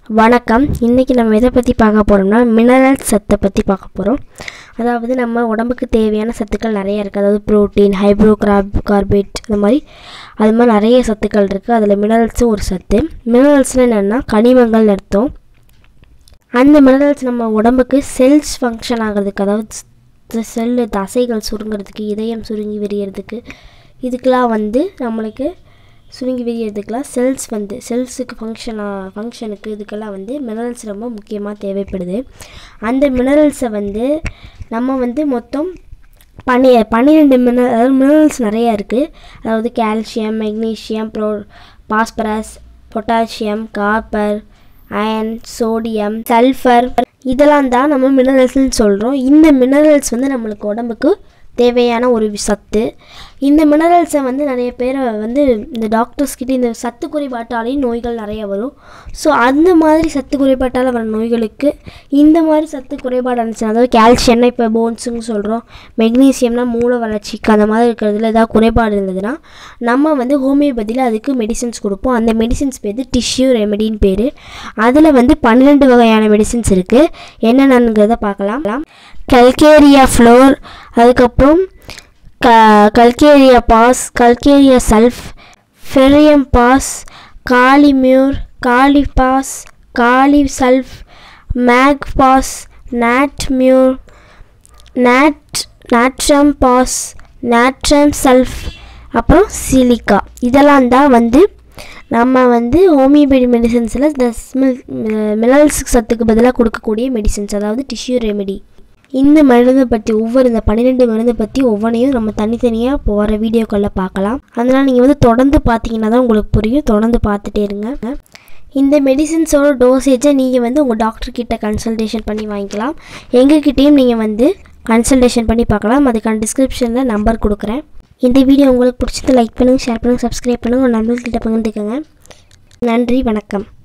வணக்கம் இன்றைக்கி நம்ம எதை பற்றி பார்க்க போகிறோம்னா மினரல் சத்தை பற்றி பார்க்க போகிறோம் அதாவது நம்ம உடம்புக்கு தேவையான சத்துக்கள் நிறைய இருக்குது அதாவது ப்ரோட்டீன் ஹைப்ரோ கிராப் கார்பேட் இந்த மாதிரி அது மாதிரி நிறைய சத்துக்கள் இருக்குது அதில் மினரல்ஸும் ஒரு சத்து மினரல்ஸ்னால் என்னென்னா கனிமங்கள் அர்த்தம் அந்த மினரல்ஸ் நம்ம உடம்புக்கு செல்ஸ் ஃபங்க்ஷன் ஆகிறதுக்கு அதாவது செல்லு தசைகள் சுருங்கிறதுக்கு இதயம் சுருங்கி விரியறதுக்கு இதுக்கெலாம் வந்து நம்மளுக்கு சுருங்கி விரியறதுக்கெலாம் செல்ஸ் வந்து செல்ஸுக்கு ஃபங்க்ஷனாக ஃபங்க்ஷனுக்கு இதுக்கெல்லாம் வந்து மினரல்ஸ் ரொம்ப முக்கியமாக தேவைப்படுது அந்த மினரல்ஸை வந்து நம்ம வந்து மொத்தம் பனி பன்னிரெண்டு மினரல் அதாவது மினரல்ஸ் நிறையா இருக்குது அதாவது கால்சியம் மெக்னீஷியம் ப்ரோ phosphorus potassium copper iron sodium sulphur இதெல்லாம் தான் நம்ம மினரல்ஸ்னு சொல்கிறோம் இந்த மினரல்ஸ் வந்து நம்மளுக்கு உடம்புக்கு தேவையான ஒரு சத்து இந்த மினரல்ஸை வந்து நிறைய பேர் வந்து இந்த டாக்டர்ஸ் கிட்ட இந்த சத்து குறைபாட்டாலேயும் நோய்கள் நிறைய வரும் ஸோ அந்த மாதிரி சத்து குறைபாட்டால் வர நோய்களுக்கு இந்த மாதிரி சத்து குறைபாடு இருந்துச்சுன்னா அதாவது கால்சியம்னா இப்போ போன்ஸுன்னு சொல்கிறோம் மெக்னீசியம்னா மூளை வளர்ச்சிக்கு அந்த மாதிரி இருக்கிறதுல ஏதாவது குறைபாடு இருந்ததுன்னா நம்ம வந்து ஹோமியோபதியில் அதுக்கு மெடிசின்ஸ் கொடுப்போம் அந்த மெடிசின்ஸ் பேர் டிஷ்யூ ரெமெடின்னு பேர் அதில் வந்து பன்னிரெண்டு வகையான மெடிசின்ஸ் இருக்குது என்னென்னங்கிறத பார்க்கலாம் கல்கேரியா ஃப்ளோர் அதுக்கப்புறம் க calcarea phos calcarea sulph ferrum phos kali mur kali phos kali sulph mag phos nat mur nat natrum phos natrum sulph அப்புறம் சிலிக்கா இதெல்லாம் தான் வந்து நம்ம வந்து ஹோமியோபதி மெடிசன்ஸில் இந்த ஸ்மில் மினரல்ஸ் சத்துக்கு பதிலாக கொடுக்கக்கூடிய மெடிசன்ஸ் அதாவது டிஷ்யூ ரெமெடி இந்த மருந்தை பற்றி ஒவ்வொரு இந்த பன்னிரெண்டு மருந்தை பற்றி ஒவ்வொன்றையும் நம்ம தனித்தனியாக போகிற வீடியோக்களில் பார்க்கலாம் அதனால் நீங்கள் வந்து தொடர்ந்து பார்த்தீங்கன்னா தான் உங்களுக்கு புரியும் தொடர்ந்து பார்த்துட்டே இருங்க இந்த மெடிசின்ஸோட டோசேஜை நீங்கள் வந்து உங்கள் டாக்டர்கிட்ட கன்சல்டேஷன் பண்ணி வாங்கிக்கலாம் எங்ககிட்டேயும் நீங்கள் வந்து கன்சல்டேஷன் பண்ணி பார்க்கலாம் அதுக்கான டிஸ்கிரிப்ஷனில் நம்பர் கொடுக்குறேன் இந்த வீடியோ உங்களுக்கு பிடிச்சது லைக் பண்ணுங்கள் ஷேர் பண்ணுங்கள் சப்ஸ்கிரைப் பண்ணுங்கள் உங்கள் நண்பர்கள்கிட்ட பகிர்ந்துக்கோங்க நன்றி வணக்கம்